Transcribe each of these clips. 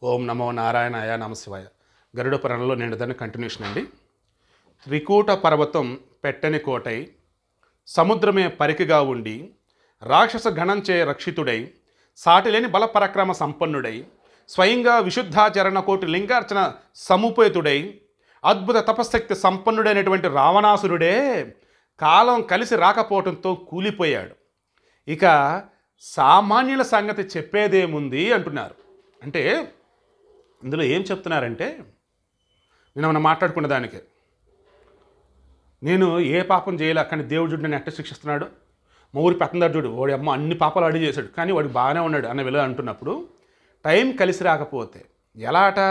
ఓం నమో నారాయణాయ నమశివాయ గరుడ పురాణంలో నేను దాన్ని కంటిన్యూషన్ అండి త్రికూట పర్వతం పెట్టని కోటై సముద్రమే పరికిగా ఉండి రాక్షస గణంచే రక్షితుడై సాటిలేని బల పరాక్రమ సంపన్నుడై స్వయంగా విశుద్ధాచరణ కోటి లింగార్చన సముపేతుడై అద్భుత తపశక్తి సంపన్నుడైనటువంటి రావణాసురుడే కాలం కలిసి రాకపోవడంతో కూలిపోయాడు ఇక సామాన్యుల సంగతి చెప్పేదేముంది అంటున్నారు అంటే ఇందులో ఏం చెప్తున్నారంటే నేను మనం మాట్లాడుకున్న దానికి నేను ఏ పాపం చేయలే కానీ దేవుడు చూడు నన్ను ఎట్ట శిక్షిస్తున్నాడు మా ఊరి పెత్తందారు చూడు వాడి అమ్మ అన్ని పాపాలు అడిగి చేశాడు కానీ వాడు బాగానే ఉన్నాడు అన్న విలువ అంటున్నప్పుడు టైం కలిసి రాకపోతే ఎలా అట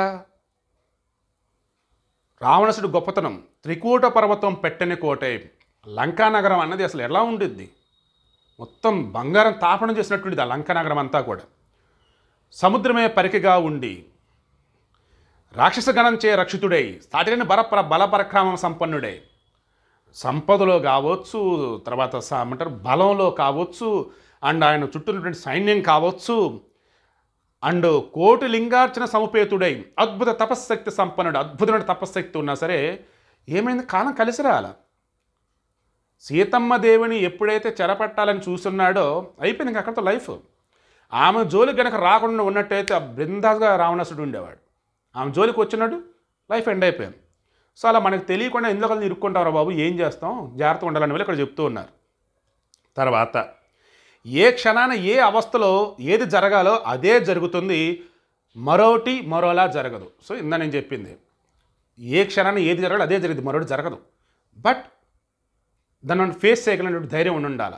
రావణసుడు గొప్పతనం త్రికూట పర్వతం పెట్టని కోటే లంకానగరం అన్నది అసలు ఎలా ఉండిద్ది మొత్తం బంగారం తాపనం చేసినటువంటిది ఆ లంకానగరం అంతా కూడా సముద్రమే పరికిగా ఉండి రాక్షస గణంచే రక్షితుడై సాటిలేని బల బలపరక్రమం సంపన్నుడై సంపదలో కావచ్చు తర్వాత స- ఏమంటారు బలంలో కావచ్చు అండ్ ఆయన చుట్టూ ఉన్నటువంటి సైన్యం కావచ్చు అండ్ కోటి లింగార్చన సముపేతుడై అద్భుత తపశ్శక్తి సంపన్నుడు అద్భుతమైన తపశ్శక్తి ఉన్నా సరే ఏమైంది కాలం కలిసి రాల సీతమ్మ దేవిని ఎప్పుడైతే చెరపట్టాలని చూస్తున్నాడో అయిపోయింది ఇంకా అక్కడితో లైఫ్ ఆమె జోలికి గనక రాకుండా ఉన్నట్టయితే ఆ బృందాగా రావణాసుడు ఉండేవాడు ఆమె జోలికి వచ్చినాడు లైఫ్ ఎండ్ అయిపోయింది సో అలా మనకు తెలియకుండా ఎందులో కలిసి ఇరుక్కుంటారా బాబు ఏం చేస్తాం జాగ్రత్తగా ఉండాలని వాళ్ళు ఇక్కడ చెప్తూ ఉన్నారు తర్వాత ఏ క్షణాన ఏ అవస్థలో ఏది జరగాలో అదే జరుగుతుంది మరోటి మరోలా జరగదు సో ఇందా నేను చెప్పింది ఏ క్షణాన ఏది జరగాలో అదే జరిగింది మరోటి జరగదు బట్ దాన్ని మనం ఫేస్ చేయగలిగినటువంటి ధైర్యం ఉండి ఉండాలి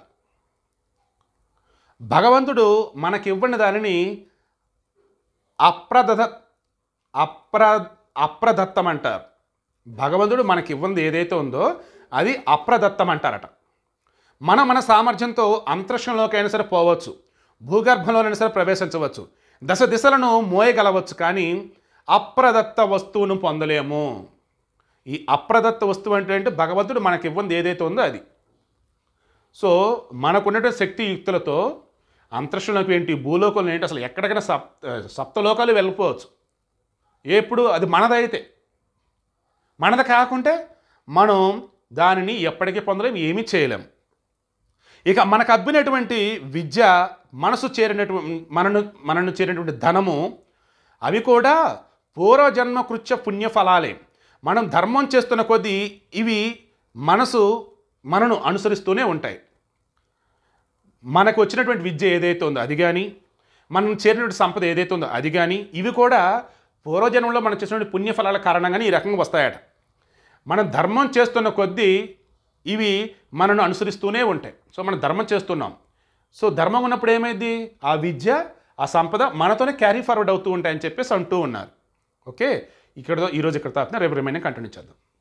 భగవంతుడు మనకి ఇవ్వని దానిని అప్రదత అప్ర అప్రదత్తం అంటారు భగవంతుడు మనకి ఇవ్వంది ఏదైతే ఉందో అది అప్రదత్తం అంటారట మన మన సామర్థ్యంతో అంతరిక్షంలోకైనా సరే పోవచ్చు భూగర్భంలోనైనా సరే ప్రవేశించవచ్చు దశ దిశలను మోయగలవచ్చు కానీ అప్రదత్త వస్తువును పొందలేము ఈ అప్రదత్త వస్తువు అంటే ఏంటి భగవంతుడు మనకి ఇవ్వంది ఏదైతే ఉందో అది సో మనకున్నటువంటి శక్తి యుక్తులతో అంతరిక్షంలోకి ఏంటి భూలోకంలో ఏంటి అసలు ఎక్కడికైనా సప్ సప్తలోకాలు వెళ్ళిపోవచ్చు ఎప్పుడు అది మనదైతే మనది కాకుంటే మనం దానిని ఎప్పటికీ పొందలేం ఏమీ చేయలేం ఇక మనకు అబ్బినటువంటి విద్య మనసు చేరినటువంటి మనను మనను చేరినటువంటి ధనము అవి కూడా పూర్వజన్మ కృత్య పుణ్యఫలాలే మనం ధర్మం చేస్తున్న కొద్దీ ఇవి మనసు మనను అనుసరిస్తూనే ఉంటాయి మనకు వచ్చినటువంటి విద్య ఏదైతే ఉందో అది కానీ మనం చేరినటువంటి సంపద ఏదైతే ఉందో అది కానీ ఇవి కూడా పూర్వజన్మలో మనం చేసినటువంటి పుణ్యఫలాల కారణంగానే ఈ రకంగా వస్తాయట మనం ధర్మం చేస్తున్న కొద్దీ ఇవి మనను అనుసరిస్తూనే ఉంటాయి సో మనం ధర్మం చేస్తున్నాం సో ధర్మం ఉన్నప్పుడు ఏమైంది ఆ విద్య ఆ సంపద మనతోనే క్యారీ ఫార్వర్డ్ అవుతూ ఉంటాయని చెప్పేసి అంటూ ఉన్నారు ఓకే ఇక్కడ ఈరోజు ఇక్కడ తాపున రేపు రిమైనింగ్ కంటిన్యూ చేద్దాం